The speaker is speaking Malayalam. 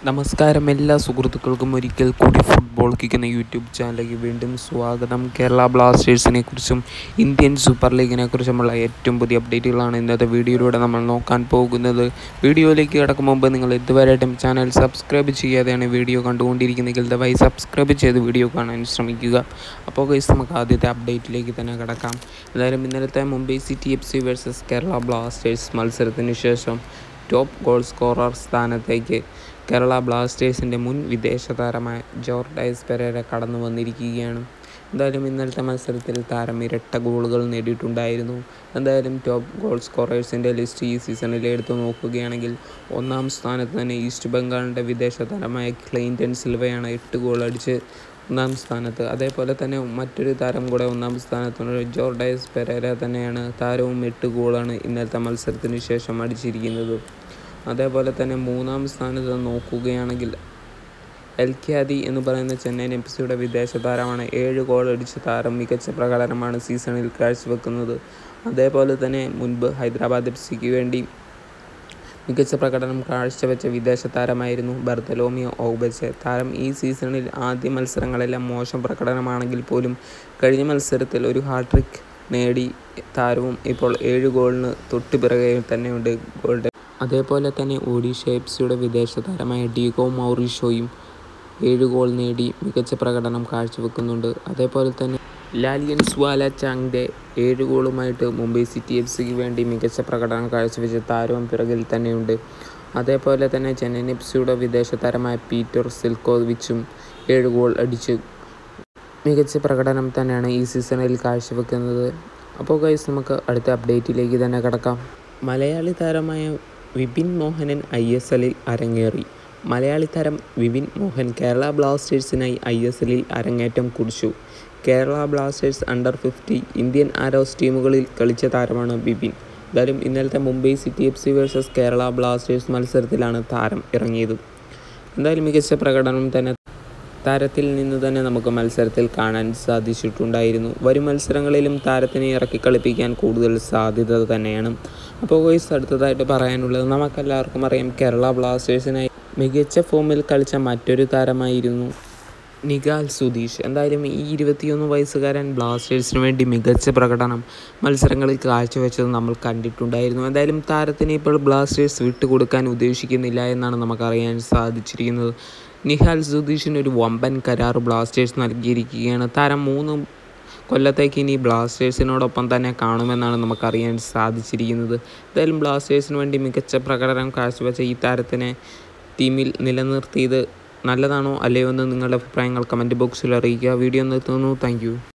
നമസ്കാരം എല്ലാ സുഹൃത്തുക്കൾക്കും ഒരിക്കൽ കൂടി ഫുട്ബോൾ കിക്ക് എന്ന യൂട്യൂബ് ചാനലിലേക്ക് വീണ്ടും സ്വാഗതം കേരള ബ്ലാസ്റ്റേഴ്സിനെ കുറിച്ചും ഇന്ത്യൻ സൂപ്പർ ലീഗിനെ കുറിച്ചുമുള്ള ഏറ്റവും പുതിയ അപ്ഡേറ്റുകളാണ് ഇന്നത്തെ വീഡിയോയിലൂടെ നമ്മൾ നോക്കാൻ പോകുന്നത് വീഡിയോയിലേക്ക് കിടക്കും മുമ്പ് നിങ്ങൾ ഇതുവരെയായിട്ടും ചാനൽ സബ്സ്ക്രൈബ് ചെയ്യാതെയാണ് വീഡിയോ കണ്ടുകൊണ്ടിരിക്കുന്നതെങ്കിൽ ദയവായി സബ്സ്ക്രൈബ് ചെയ്ത് വീഡിയോ കാണാൻ ശ്രമിക്കുക അപ്പോൾ ഗൈസ് നമുക്ക് ആദ്യത്തെ അപ്ഡേറ്റിലേക്ക് തന്നെ കിടക്കാം എന്തായാലും ഇന്നലത്തെ Mumbai City F C versus Kerala Blasters മത്സരത്തിന് ശേഷം ടോപ്പ് ഗോൾ സ്കോറർ സ്ഥാനത്തേക്ക് കേരള ബ്ലാസ്റ്റേഴ്സിൻ്റെ മുൻ വിദേശ താരമായ ജോർഡൈസ് പെരേര കടന്നു വന്നിരിക്കുകയാണ് എന്തായാലും ഇന്നലത്തെ മത്സരത്തിൽ താരം ഇരട്ട ഗോളുകൾ നേടിയിട്ടുണ്ടായിരുന്നു എന്തായാലും ടോപ്പ് ഗോൾ സ്കോറേഴ്സിൻ്റെ ലിസ്റ്റ് ഈ സീസണിൽ എടുത്തു നോക്കുകയാണെങ്കിൽ ഒന്നാം സ്ഥാനത്ത് തന്നെ ഈസ്റ്റ് ബംഗാളിൻ്റെ വിദേശ താരമായ ക്ലെയിൻറ്റൺ സിൽവയാണ് എട്ട് ഗോൾ അടിച്ച് ഒന്നാം സ്ഥാനത്ത് അതേപോലെ തന്നെ മറ്റൊരു താരം കൂടെ ഒന്നാം സ്ഥാനത്തുണ്ട് ജോർഡൈസ് പെരേര തന്നെയാണ് താരവും എട്ട് ഗോളാണ് ഇന്നലത്തെ മത്സരത്തിന് ശേഷം അടിച്ചിരിക്കുന്നത് അതേപോലെ തന്നെ മൂന്നാം സ്ഥാനത്ത് നോക്കുകയാണെങ്കിൽ എൽ ഖ്യാദി എന്ന് പറയുന്ന ചെന്നൈയിൻ എഫ് സിയുടെ വിദേശ താരമാണ് ഏഴ് ഗോൾ അടിച്ച താരം മികച്ച പ്രകടനമാണ് സീസണിൽ കാഴ്ചവെക്കുന്നത് അതേപോലെ തന്നെ മുൻപ് ഹൈദരാബാദ് എഫ് സിക്ക് വേണ്ടി മികച്ച പ്രകടനം കാഴ്ചവെച്ച വിദേശ താരമായിരുന്നു ബർത്തലോമിയോ ഓബച്ച് താരം ഈ സീസണിൽ ആദ്യ മത്സരങ്ങളെല്ലാം മോശം പ്രകടനമാണെങ്കിൽ പോലും കഴിഞ്ഞ മത്സരത്തിൽ ഒരു ഹാട്രിക് നേടി താരവും ഇപ്പോൾ ഏഴ് ഗോളിന് തൊട്ട് പിറകെ തന്നെയുണ്ട് ഗോൾഡൻ അതേപോലെ തന്നെ ഒഡീഷ എഫ് സിയുടെ വിദേശ താരമായ ഡീഗോ മൗറിഷോയും ഏഴ് ഗോൾ നേടി മികച്ച പ്രകടനം കാഴ്ചവെക്കുന്നുണ്ട് അതേപോലെ തന്നെ ലാലിയൻ സ്വാല ചാങ്ടെ ഏഴ് ഗോളുമായിട്ട് മുംബൈ സിറ്റി എഫ് സിക്ക് വേണ്ടി മികച്ച പ്രകടനം കാഴ്ചവെച്ച താരവും പിറകിൽ തന്നെയുണ്ട് അതേപോലെ തന്നെ ചെന്നൈയിൻ എഫ് സിയുടെ വിദേശ താരമായ പീറ്റർ സിൽക്കോവിച്ചും ഏഴ് ഗോൾ അടിച്ച് മികച്ച പ്രകടനം തന്നെയാണ് ഈ സീസണിൽ കാഴ്ചവെക്കുന്നത് അപ്പോൾ ഗൈസ് നമുക്ക് അടുത്ത അപ്ഡേറ്റിലേക്ക് തന്നെ കിടക്കാം മലയാളി താരമായ വിപിൻ മോഹനൻ ഐ എസ് എല്ലിൽ അരങ്ങേറി മലയാളി താരം വിപിൻ മോഹൻ കേരള ബ്ലാസ്റ്റേഴ്സിനായി ഐ എസ് എല്ലിൽ അരങ്ങേറ്റം കുറിച്ചു Kerala Blasters under fifty Indian Arrows ടീമുകളിൽ കളിച്ച താരമാണ് ബിപിൻ എന്തായാലും ഇന്നലത്തെ Mumbai City F C versus Kerala Blasters മത്സരത്തിലാണ് താരം ഇറങ്ങിയത് എന്തായാലും മികച്ച പ്രകടനം തന്നെ താരത്തിൽ നിന്ന് തന്നെ നമുക്ക് മത്സരത്തിൽ കാണാൻ സാധിച്ചിട്ടുണ്ടായിരുന്നു വരും മത്സരങ്ങളിലും താരത്തിനെ ഇറക്കി കളിപ്പിക്കാൻ കൂടുതൽ സാധ്യത തന്നെയാണ് അപ്പോൾ വോയിസ് അടുത്തതായിട്ട് പറയാനുള്ളത് നമുക്കെല്ലാവർക്കും അറിയാം കേരള ബ്ലാസ്റ്റേഴ്സിനായി മികച്ച ഫോമിൽ കളിച്ച മറ്റൊരു താരമായിരുന്നു നിഗാൽ സുധീഷ് എന്തായാലും ഈ ഇരുപത്തിയൊന്ന് വയസ്സുകാരൻ ബ്ലാസ്റ്റേഴ്സിന് വേണ്ടി മികച്ച പ്രകടനം മത്സരങ്ങളിൽ കാഴ്ചവെച്ചത് നമ്മൾ കണ്ടിട്ടുണ്ടായിരുന്നു എന്തായാലും താരത്തിന് ഇപ്പോൾ ബ്ലാസ്റ്റേഴ്സ് വിട്ടുകൊടുക്കാൻ ഉദ്ദേശിക്കുന്നില്ല എന്നാണ് നമുക്കറിയാൻ സാധിച്ചിരിക്കുന്നത് നിഹാൽ സുധീഷിന് ഒരു വമ്പൻ കരാർ ബ്ലാസ്റ്റേഴ്സ് നൽകിയിരിക്കുകയാണ് താരം മൂന്ന് കൊല്ലത്തേക്ക് ഇനി ബ്ലാസ്റ്റേഴ്സിനോടൊപ്പം തന്നെ കാണുമെന്നാണ് നമുക്കറിയാൻ സാധിച്ചിരിക്കുന്നത് എന്തായാലും ബ്ലാസ്റ്റേഴ്സിന് വേണ്ടി മികച്ച പ്രകടനം കാഴ്ചവെച്ച ഈ താരത്തിനെ ടീമിൽ നിലനിർത്തിയത് നല്ലതാണോ അല്ലയോ എന്ന് നിങ്ങളുടെ അഭിപ്രായങ്ങൾ കമൻറ്റ് ബോക്സിൽ അറിയിക്കുക വീഡിയോ നിർത്തുന്നു താങ്ക്